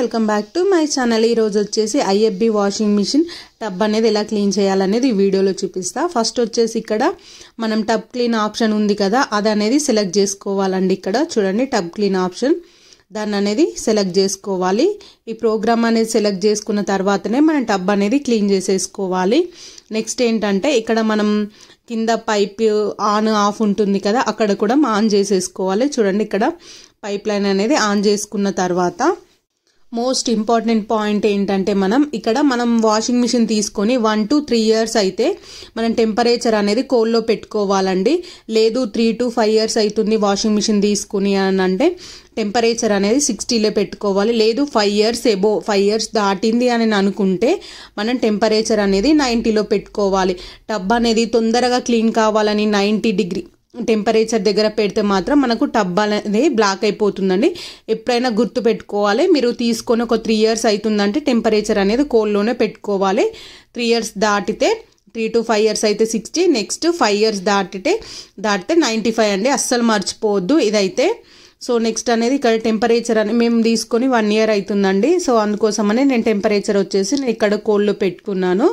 welcome back to my channel ఈరోజు వచ్చేసి IFB washing machine tub అనేది ఎలా క్లీన్ చేయాలనేది ఈ వీడియోలో చూపిస్తా ఫస్ట్ వచ్చేసి ఇక్కడ మనం టబ్ క్లీన్ ఆప్షన్ ఉంది కదా అది అనేది సెలెక్ట్ చేసుకోవాలండి ఇక్కడ చూడండి టబ్ క్లీన్ ఆప్షన్ దాన్ని అనేది సెలెక్ట్ చేసుకోవాలి ఈ ప్రోగ్రామ్ అనేది సెలెక్ట్ చేసుకున్న తర్వాతనే మనం టబ్ అనేది క్లీన్ చేసేసుకోవాలి నెక్స్ట్ ఏంటంటే ఇక్కడ మనం కింద పైప్ ఆన్ ఆఫ్ ఉంటుంది కదా అక్కడ కూడా ఆన్ చేసేసుకోవాలి చూడండి ఇక్కడ పైప్ లైన్ అనేది ఆన్ చేసుకున్న తర్వాత మోస్ట్ ఇంపార్టెంట్ పాయింట్ ఏంటంటే మనం ఇక్కడ మనం వాషింగ్ మిషన్ తీసుకొని వన్ టు త్రీ ఇయర్స్ అయితే మనం టెంపరేచర్ అనేది కోల్లో పెట్టుకోవాలండి లేదు త్రీ టు ఫైవ్ ఇయర్స్ అవుతుంది వాషింగ్ మిషన్ తీసుకుని అని అంటే టెంపరేచర్ అనేది సిక్స్టీలో పెట్టుకోవాలి లేదు five years above five years దాటింది అని అనుకుంటే మనం టెంపరేచర్ అనేది నైంటీలో పెట్టుకోవాలి టబ్ అనేది తొందరగా క్లీన్ కావాలని నైంటీ డిగ్రీ టెంపరేచర్ దగ్గర పెడితే మాత్రం మనకు టబ్ అనేది బ్లాక్ అయిపోతుందండి ఎప్పుడైనా గుర్తు పెట్టుకోవాలి మీరు తీసుకొని ఒక త్రీ ఇయర్స్ అవుతుందంటే టెంపరేచర్ అనేది కోల్డ్లోనే పెట్టుకోవాలి త్రీ ఇయర్స్ దాటితే త్రీ టు ఫైవ్ ఇయర్స్ అయితే సిక్స్టీ నెక్స్ట్ ఫైవ్ ఇయర్స్ దాటితే దాటితే నైంటీ ఫైవ్ అండి అస్సలు మర్చిపోవద్దు ఇదైతే సో నెక్స్ట్ అనేది ఇక్కడ టెంపరేచర్ అని మేము తీసుకొని వన్ ఇయర్ అవుతుందండి సో అందుకోసమనే నేను టెంపరేచర్ వచ్చేసి నేను ఇక్కడ కోల్డ్లో పెట్టుకున్నాను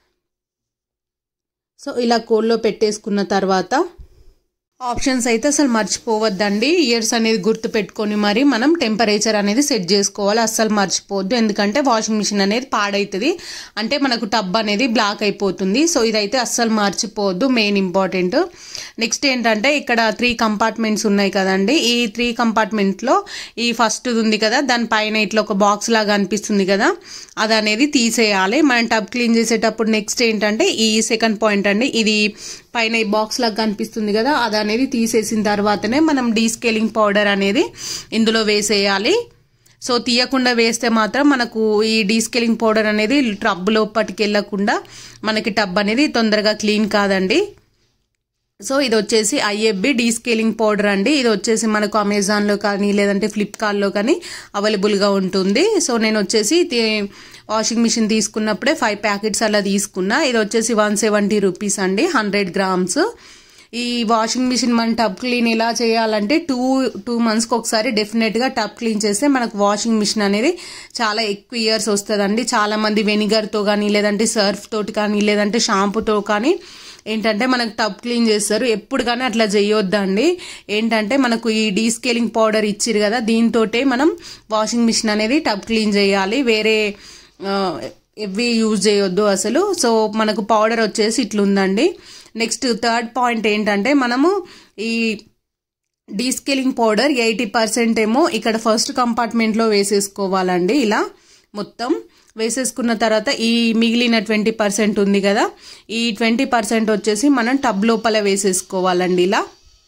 సో ఇలా కోల్డ్లో పెట్టేసుకున్న తర్వాత ఆప్షన్స్ అయితే అసలు మర్చిపోవద్దండి ఇయర్స్ అనేది గుర్తు పెట్టుకొని మరి మనం టెంపరేచర్ అనేది సెట్ చేసుకోవాలి అస్సలు మర్చిపోవద్దు ఎందుకంటే వాషింగ్ మిషన్ అనేది పాడవుతుంది అంటే మనకు టబ్ అనేది బ్లాక్ అయిపోతుంది సో ఇదైతే అస్సలు మర్చిపోవద్దు మెయిన్ ఇంపార్టెంట్ నెక్స్ట్ ఏంటంటే ఇక్కడ త్రీ కంపార్ట్మెంట్స్ ఉన్నాయి కదండి ఈ త్రీ కంపార్ట్మెంట్లో ఈ ఫస్ట్ ఉంది కదా దానిపైన ఇట్లా ఒక బాక్స్ లాగా అనిపిస్తుంది కదా అది అనేది తీసేయాలి మనం టబ్ క్లీన్ చేసేటప్పుడు నెక్స్ట్ ఏంటంటే ఈ సెకండ్ పాయింట్ అండి ఇది పైన ఈ బాక్స్ లాగా కనిపిస్తుంది కదా అది అనేది తీసేసిన తర్వాతనే మనం డీస్కేలింగ్ పౌడర్ అనేది ఇందులో వేసేయాలి సో తీయకుండా వేస్తే మాత్రం మనకు ఈ డీస్కేలింగ్ పౌడర్ అనేది టబ్ లోపటికి వెళ్ళకుండా మనకి టబ్ అనేది తొందరగా క్లీన్ కాదండి సో ఇది వచ్చేసి ఐఎఫ్బి డీస్కేలింగ్ పౌడర్ అండి ఇది వచ్చేసి మనకు అమెజాన్లో కానీ లేదంటే ఫ్లిప్కార్ట్లో కానీ అవైలబుల్గా ఉంటుంది సో నేను వచ్చేసి వాషింగ్ మిషన్ తీసుకున్నప్పుడే ఫైవ్ ప్యాకెట్స్ అలా తీసుకున్నా ఇది వచ్చేసి వన్ సెవెంటీ రూపీస్ అండి హండ్రెడ్ గ్రామ్స్ ఈ వాషింగ్ మిషన్ మన టబ్ క్లీన్ ఎలా చేయాలంటే టూ టూ మంత్స్కి ఒకసారి డెఫినెట్గా టబ్ క్లీన్ చేస్తే మనకు వాషింగ్ మిషన్ అనేది చాలా ఎక్కువ ఇయర్స్ వస్తుందండి చాలామంది వెనిగర్తో కానీ లేదంటే సర్ఫ్ తోటి కానీ లేదంటే షాంపూతో కానీ ఏంటంటే మనకు టబ్ క్లీన్ చేస్తారు ఎప్పుడు కానీ అట్లా చేయొద్దండి ఏంటంటే మనకు ఈ డీస్కేలింగ్ పౌడర్ ఇచ్చిరు కదా దీంతోటే మనం వాషింగ్ మిషన్ అనేది టబ్ క్లీన్ చేయాలి వేరే ఎవి యూజ్ చేయొద్దు అసలు సో మనకు పౌడర్ వచ్చేసి ఇట్లుందండి నెక్స్ట్ థర్డ్ పాయింట్ ఏంటంటే మనము ఈ డీస్కేలింగ్ పౌడర్ ఎయిటీ పర్సెంట్ ఏమో ఇక్కడ ఫస్ట్ కంపార్ట్మెంట్లో వేసేసుకోవాలండి ఇలా మొత్తం వేసేసుకున్న తర్వాత ఈ మిగిలిన ట్వంటీ పర్సెంట్ ఉంది కదా ఈ ట్వంటీ పర్సెంట్ వచ్చేసి మనం టబ్ లోపల వేసేసుకోవాలండి ఇలా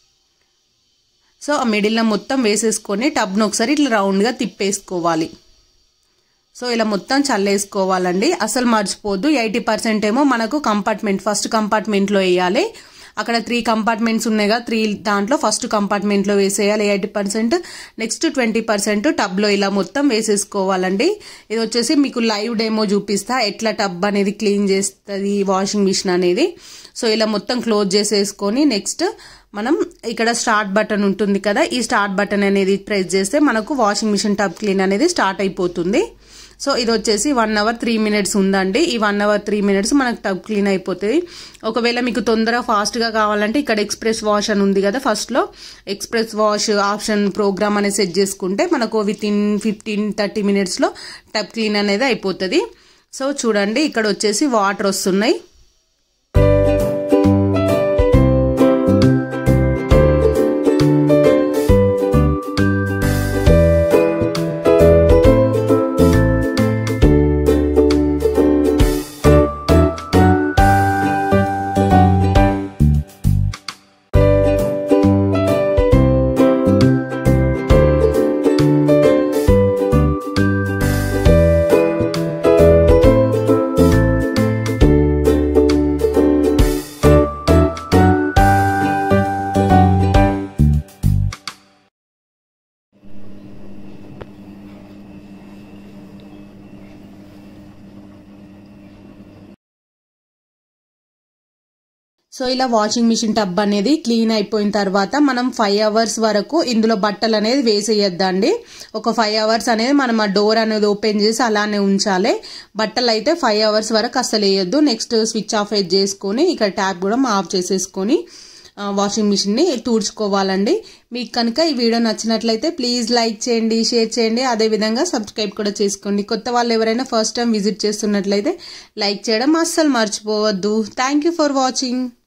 సో ఆ మిడిల్లో మొత్తం వేసేసుకొని టబ్ను ఒకసారి ఇట్లా రౌండ్గా తిప్పేసుకోవాలి సో ఇలా మొత్తం చల్లేసుకోవాలండి అసలు మర్చిపోద్దు ఎయిటీ పర్సెంట్ ఏమో మనకు కంపార్ట్మెంట్ ఫస్ట్ కంపార్ట్మెంట్లో వేయాలి అక్కడ త్రీ కంపార్ట్మెంట్స్ ఉన్నాయి కదా త్రీ దాంట్లో ఫస్ట్ కంపార్ట్మెంట్లో వేసేయాలి eighty percent next twenty percent టబ్లో ఇలా మొత్తం వేసేసుకోవాలండి ఇది వచ్చేసి మీకు లైవ్ డెమో చూపిస్తా ఎట్లా టబ్ అనేది క్లీన్ చేస్తుంది వాషింగ్ మిషన్ అనేది సో ఇలా మొత్తం క్లోజ్ చేసేసుకొని నెక్స్ట్ మనం ఇక్కడ స్టార్ట్ బటన్ ఉంటుంది కదా ఈ స్టార్ట్ బటన్ అనేది ప్రెస్ చేస్తే మనకు వాషింగ్ మిషన్ టబ్ క్లీన్ అనేది స్టార్ట్ అయిపోతుంది సో ఇది వచ్చేసి వన్ అవర్ త్రీ మినిట్స్ ఉందండి ఈ వన్ అవర్ త్రీ మినిట్స్ మనకు టబ్ క్లీన్ అయిపోతుంది ఒకవేళ మీకు తొందరగా ఫాస్ట్గా కావాలంటే ఇక్కడ ఎక్స్ప్రెస్ వాష్ అని ఉంది కదా ఫస్ట్లో express wash option program set సెట్ చేసుకుంటే మనకు విత్ ఇన్ ఫిఫ్టీన్ థర్టీ మినిట్స్లో టబ్ క్లీన్ అనేది అయిపోతుంది సో చూడండి ఇక్కడ వచ్చేసి వాటర్ వస్తున్నాయి సో ఇలా వాషింగ్ మిషన్ టబ్ అనేది క్లీన్ అయిపోయిన తర్వాత మనం ఫైవ్ అవర్స్ వరకు ఇందులో బట్టలు అనేది వేసేయద్దండి ఒక ఫైవ్ అవర్స్ అనేది మనం ఆ డోర్ అనేది ఓపెన్ చేసి అలానే ఉంచాలి బట్టలు అయితే ఫైవ్ అవర్స్ వరకు అసలు వేయొద్దు నెక్స్ట్ స్విచ్ ఆఫ్ చేసుకొని ఇక్కడ ట్యాప్ కూడా ఆఫ్ చేసేసుకొని వాషింగ్ మిషన్ని తుడుచుకోవాలండి మీకు కనుక ఈ వీడియో నచ్చినట్లయితే ప్లీజ్ లైక్ చేయండి షేర్ చేయండి అదేవిధంగా సబ్స్క్రైబ్ కూడా చేసుకోండి కొత్త వాళ్ళు ఎవరైనా ఫస్ట్ టైం విజిట్ చేస్తున్నట్లయితే లైక్ చేయడం అస్సలు మర్చిపోవద్దు థ్యాంక్ ఫర్ వాచింగ్